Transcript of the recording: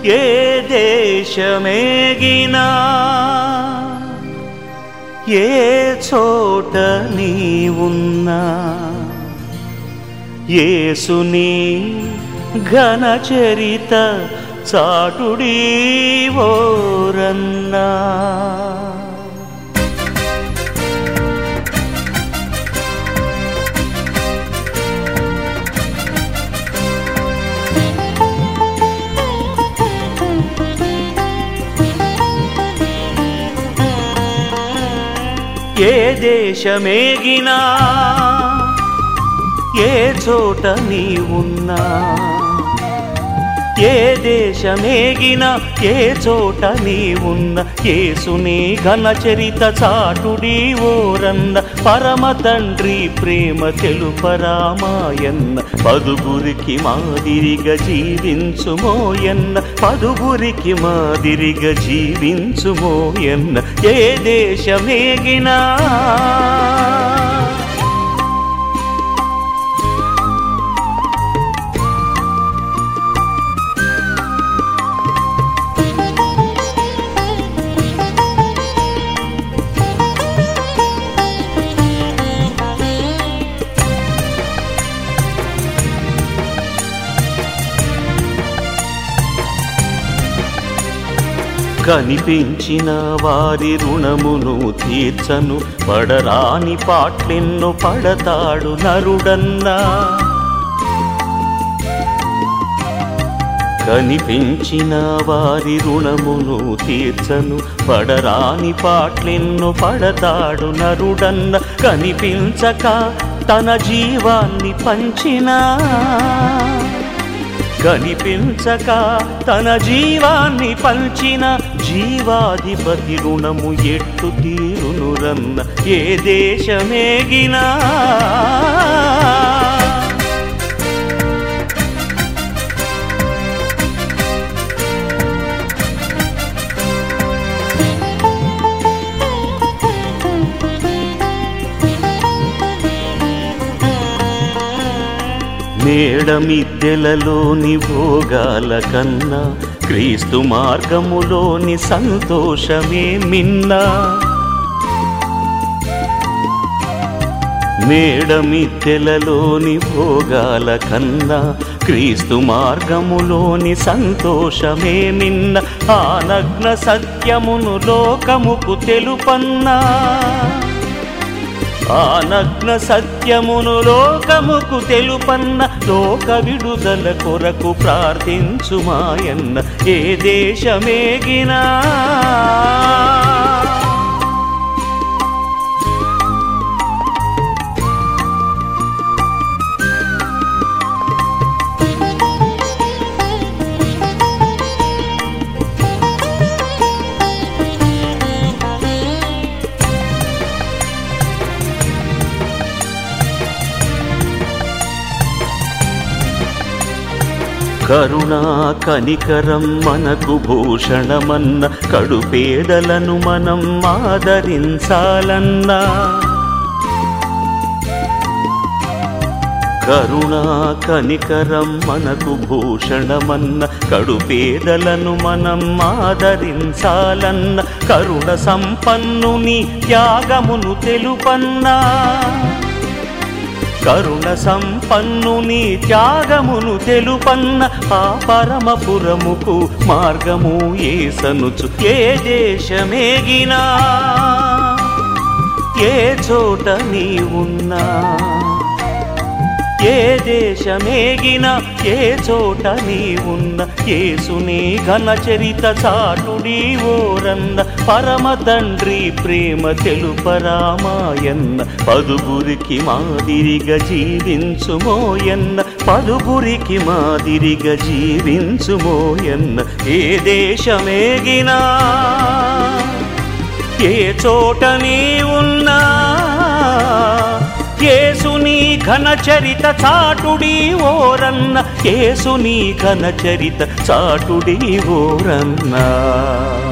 ఏ దేశమేగినా ఏ చోట నీ ఉన్నా యేసుని ఘన చరిత చాటుడీ ఓరన్నా ఏ దేశమేగినా ఏ చోట నీ ఉన్నా ఏ దేశమేగినా ఏ చోట నీ ఉన్న యేసుని ఘన చరిత చాటుడి ఓరన్న పరమ తండ్రి ప్రేమ తెలుపరామాయన్న పదుగురికి మాదిరిగా జీవించుమోయన్న పదుగురికి మాదిరిగా జీవించుమోయన్న ఏ దేశమేగినా కనిపించిన వారి రుణమును తీర్చను పడరాని పాట్లెన్నో పడతాడు నరుడన్నా కనిపించిన వారి రుణమును తీర్చను పడరాని పాట్లెన్నో పడతాడు నరుడన్న కనిపించక తన జీవాన్ని పంచినా కనిపించక తన జీవాన్ని పంచిన జీవాధిపతి రుణము ఎట్టు తీరునురన్న ఏ దేశమేగినా మేడమిద్దెలలోని భోగాల కన్నా క్రీస్తు మార్గములోని సంతోషమే మిన్నా మేడమిద్దెలలోని భోగాల కన్నా క్రీస్తు మార్గములోని సంతోషమే మిన్న ఆ నగ్న సత్యమును లోకముకు తెలుపన్నా ఆ నగ్న సత్యమును లోకముకు తెలుపన్న లోక విడుదల కొరకు ప్రార్థించుమాయన్న ఏ దేశమేగినా కరుణా కనికరం మనకు భూషణమన్న కడుపేదలను మనం ఆదరించాలన్నా కరుణా కనికరం మనకు భూషణమన్న కడుపేదలను మనం ఆదరించాలన్న కరుణ సంపన్నుని త్యాగమును తెలుపన్నా కరుణ సంపన్నుని త్యాగమును తెలుపన్న ఆ పరమపురముకు మార్గము ఏసనుచు ఏ దేశమేగినా ఏ చోట నీ ఉన్నా ఏ దేశమేగినా ఏ చోట నీ ఉన్న యేసుని ఘన చరిత చాటుడి ఓరన్న పరమ తండ్రి ప్రేమ తెలుపరామాయన్న పదుగురికి మాదిరిగా జీవించుమోయన్న పదుగురికి మాదిరిగా జీవించుమోయన్న ఏ దేశమేగినా ఏ చోట నీ ఉన్నా యేసుని ఘన చరిత చాటుడి ఓరన్న యేసుని ఘన చరిత చాటుడి ఓరన్నా